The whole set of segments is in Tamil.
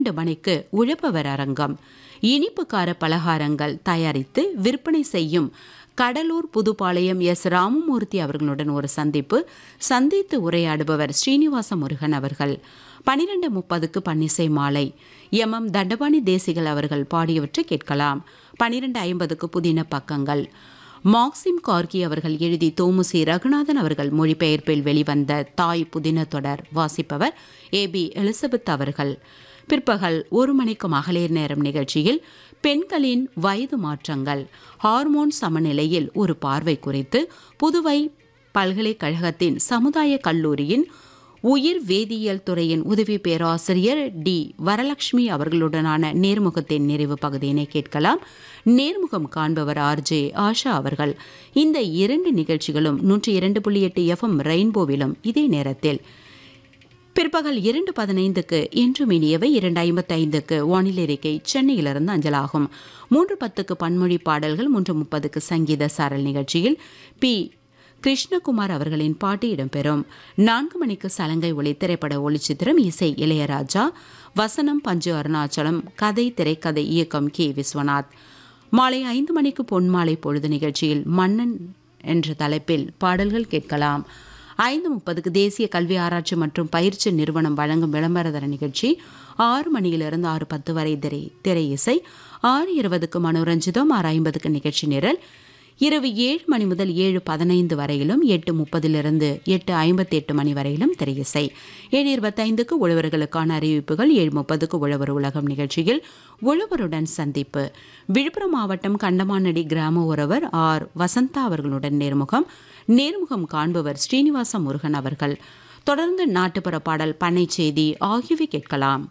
இரண்டு மணிக்கு உழப்பவர் அரங்கம் இனிப்பு கார பலகாரங்கள் தயாரித்து விற்பனை செய்யும் கடலூர் புதுப்பாளையம் எஸ் ராமமூர்த்தி அவர்களுடன் ஒரு சந்திப்பு சந்தித்து உரையாடுபவர் ஸ்ரீனிவாச முருகன் அவர்கள் பனிரெண்டு முப்பதுக்கு பன்னிசை மாலை எம் எம் தண்டபாணி தேசிகள் அவர்கள் பாடியவற்றை கேட்கலாம் பனிரெண்டு ஐம்பதுக்கு புதின பக்கங்கள் மாக்சிம் கார்கி அவர்கள் எழுதி தோமுசி ரகுநாதன் அவர்கள் மொழிபெயர்ப்பில் வெளிவந்த தாய் புதின தொடர் வாசிப்பவர் ஏ பி எலிசபெத் அவர்கள் பிற்பகல் ஒரு மணிக்கு மகளிர் நேரம் நிகழ்ச்சியில் பெண்களின் வயது மாற்றங்கள் ஹார்மோன் சமநிலையில் ஒரு பார்வை குறித்து புதுவை பல்கலைக்கழகத்தின் சமுதாய கல்லூரியின் உயிர் வேதியியல் துறையின் உதவி பேராசிரியர் டி வரலட்சுமி அவர்களுடனான நேர்முகத்தின் நிறைவு பகுதியினை கேட்கலாம் நேர்முகம் காண்பவர் ஆர்ஜே ஆஷா அவர்கள் இந்த இரண்டு நிகழ்ச்சிகளும் நூற்றி இரண்டு புள்ளி எட்டு எஃப்எம் ரெயின்போவிலும் இதே நேரத்தில் பிற்பகல் இரண்டு பதினைந்துக்கு இன்று மினியவை இரண்டு ஐம்பத்தைந்துக்கு வானிலை அறிக்கை சென்னையிலிருந்து அஞ்சலாகும் மூன்று பத்துக்கு பன்மொழி பாடல்கள் மூன்று முப்பதுக்கு சங்கீத சாரல் நிகழ்ச்சியில் பி கிருஷ்ணகுமார் அவர்களின் பாட்டு இடம்பெறும் நான்கு மணிக்கு சலங்கை ஒளி திரைப்பட ஒளிச்சித்திரம் இசை இளையராஜா வசனம் பஞ்சு அருணாச்சலம் கதை திரைக்கதை இயக்கம் கே விஸ்வநாத் மாலை ஐந்து மணிக்கு பொன்மாலை பொழுது நிகழ்ச்சியில் மன்னன் என்ற தலைப்பில் பாடல்கள் கேட்கலாம் ஐந்து முப்பதுக்கு தேசிய கல்வி ஆராய்ச்சி மற்றும் பயிற்சி நிறுவனம் வழங்கும் விளம்பரதர நிகழ்ச்சி ஆறு மணியிலிருந்து ஆறு பத்து வரை திரை திரை இசை ஆறு இருபதுக்கு மனோரஞ்சிதம் ஆறு ஐம்பதுக்கு நிகழ்ச்சி நிரல் இரவு ஏழு மணி முதல் ஏழு பதினைந்து வரையிலும் எட்டு முப்பதிலிருந்து எட்டு ஐம்பத்தி எட்டு மணி வரையிலும் திரையிசை ஏழு இருபத்தைந்துக்கு உழவர்களுக்கான அறிவிப்புகள் ஏழு முப்பதுக்கு உழவர் உலகம் நிகழ்ச்சியில் உழவருடன் சந்திப்பு விழுப்புரம் மாவட்டம் கண்டமானடி கிராம உறவர் ஆர் வசந்தா அவர்களுடன் நேர்முகம் நேர்முகம் காண்பவர் ஸ்ரீனிவாச முருகன் அவர்கள் தொடர்ந்து நாட்டுப்புற பாடல் பண்ணை செய்தி ஆகியவை கேட்கலாம்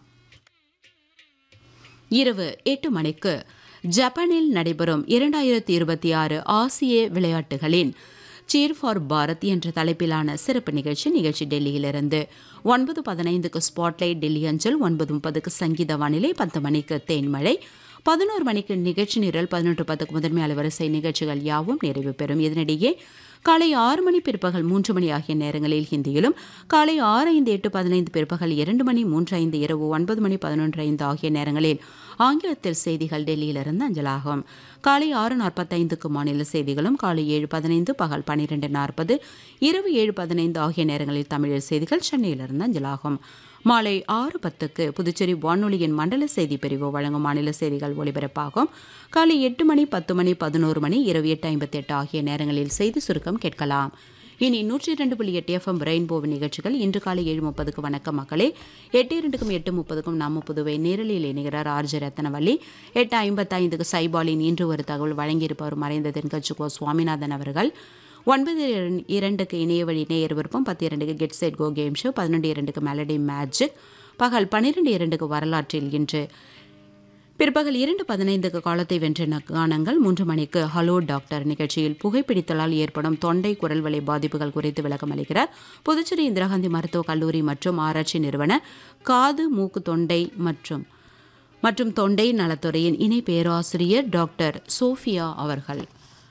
இரவு எட்டு மணிக்கு ஜப்பானில் நடைபெறும் இரண்டாயிரத்தி இருபத்தி ஆறு ஆசிய விளையாட்டுகளின் சீர் ஃபார் பாரத் என்ற தலைப்பிலான சிறப்பு நிகழ்ச்சி நிகழ்ச்சி டெல்லியிலிருந்து ஒன்பது பதினைந்துக்கு ஸ்பாட்லைட் டெல்லி அஞ்சல் ஒன்பது முப்பதுக்கு சங்கீத வானிலை பத்து மணிக்கு தேன்மழை பதினோரு மணிக்கு நிகழ்ச்சி நிரல் பதினொன்று பத்துக்கு முதன்மை அலைவரிசை நிகழ்ச்சிகள் யாவும் நிறைவு பெறும் இதனிடையே காலை ஆறு மணி பிற்பகல் மூன்று மணி ஆகிய நேரங்களில் ஹிந்தியிலும் காலை ஆறு ஐந்து எட்டு பதினைந்து பிற்பகல் இரண்டு மணி மூன்று ஐந்து இரவு ஒன்பது மணி பதினொன்று ஐந்து ஆகிய நேரங்களில் ஆங்கிலத்தில் செய்திகள் டெல்லியிலிருந்து அஞ்சலாகும் காலை ஆறு நாற்பத்தைந்துக்கு மாநில செய்திகளும் காலை ஏழு பதினைந்து பகல் பன்னிரெண்டு நாற்பது இரவு ஏழு பதினைந்து ஆகிய நேரங்களில் தமிழ் செய்திகள் சென்னையிலிருந்து அஞ்சலாகும் மாலை ஆறு பத்துக்கு புதுச்சேரி வானொலியின் மண்டல செய்தி பிரிவு வழங்கும் மாநில செய்திகள் ஒலிபரப்பாகும் காலை எட்டு மணி பத்து மணி பதினோரு மணி இரவு எட்டு ஐம்பத்தி எட்டு ஆகிய நேரங்களில் செய்தி சுருக்கம் கேட்கலாம் இனி நூற்றி இரண்டு புள்ளி எட்டு எஃப்எம் ரெயின்போ நிகழ்ச்சிகள் இன்று காலை ஏழு முப்பதுக்கு வணக்கம் மக்களே எட்டு இரண்டுக்கும் எட்டு முப்பதுக்கும் நம்ம புதுவை நேரலில் இணைகிறார் ஆர்ஜி ரத்னவல்லி எட்டு ஐம்பத்தைந்துக்கு சைபாலின் இன்று ஒரு தகவல் வழங்கியிருப்பவர் மறைந்த தென்கட்சி கோ சுவாமிநாதன் அவர்கள் ஒன்பது இரண்டுக்கு இணைய வழி நேயர் விருப்பம் பத்து இரண்டுக்கு get set go game show பதினொன்று இரண்டுக்கு மெலடி மேஜிக் பகல் பன்னிரெண்டு இரண்டுக்கு வரலாற்றில் இன்று பிற்பகல் இரண்டு பதினைந்துக்கு காலத்தை வென்ற கானங்கள் மூன்று மணிக்கு ஹலோ டாக்டர் நிகழ்ச்சியில் புகைப்பிடித்தலால் ஏற்படும் தொண்டை குரல் வலை பாதிப்புகள் குறித்து விளக்கம் அளிக்கிறார் புதுச்சேரி இந்திரா காந்தி மருத்துவக் கல்லூரி மற்றும் ஆராய்ச்சி நிறுவன காது மூக்கு தொண்டை மற்றும் மற்றும் தொண்டை நலத்துறையின் இணை பேராசிரியர் டாக்டர் சோஃபியா அவர்கள்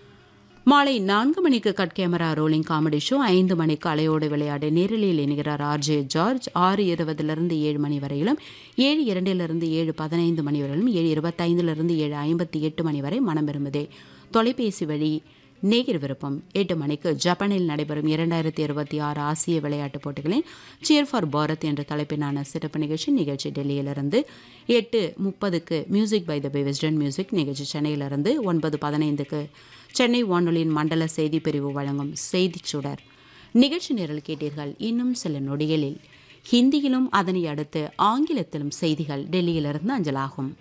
மாலை நான்கு மணிக்கு cut camera rolling comedy show ஐந்து மணிக்கு அலையோடு விளையாடு நேரலில் இணைகிறார் ஆர்ஜே ஜார்ஜ் ஆறு இருபதிலிருந்து ஏழு மணி வரையிலும் ஏழு இரண்டிலிருந்து ஏழு பதினைந்து மணி வரையிலும் ஏழு இருபத்தைந்திலிருந்து ஏழு ஐம்பத்தி எட்டு மணி வரை மனம் விரும்புதே தொலைபேசி வழி நேகிர் விருப்பம் எட்டு மணிக்கு ஜப்பானில் நடைபெறும் இரண்டாயிரத்தி இருபத்தி ஆறு ஆசிய விளையாட்டுப் போட்டிகளின் சியர் ஃபார் பாரத் என்ற தலைப்பிலான சிறப்பு நிகழ்ச்சி நிகழ்ச்சி டெல்லியிலிருந்து எட்டு முப்பதுக்கு music by the by western music நிகழ்ச்சி சென்னையிலிருந்து ஒன்பது பதினைந்துக்கு சென்னை வானொலியின் மண்டல செய்தி பிரிவு வழங்கும் செய்திச் சுடர் நிகழ்ச்சி நிரல் கேட்டீர்கள் இன்னும் சில நொடிகளில் ஹிந்தியிலும் அதனை அடுத்து ஆங்கிலத்திலும் செய்திகள் டெல்லியிலிருந்து அஞ்சலாகும்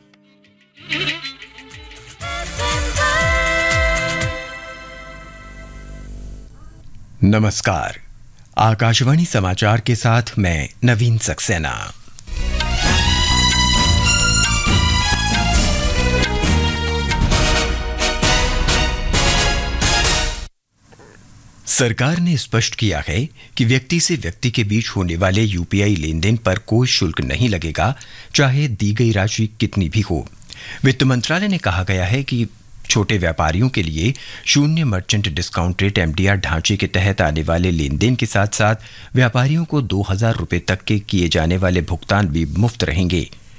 नमस्कार आकाशवाणी समाचार के साथ मैं नवीन सक्सेना सरकार ने स्पष्ट किया है कि व्यक्ति से व्यक्ति के बीच होने वाले यूपीआई लेन देन पर कोई शुल्क नहीं लगेगा चाहे दी गई राशि कितनी भी हो वित्त मंत्रालय ने कहा गया है कि छोटे व्यापारियों के लिए शून्य मर्चेंट डिस्काउंट रेट एमडीआर ढांचे के तहत आने वाले लेन देन के साथ साथ व्यापारियों को दो हजार रुपये तक के किए जाने वाले भुगतान भी मुफ्त रहेंगे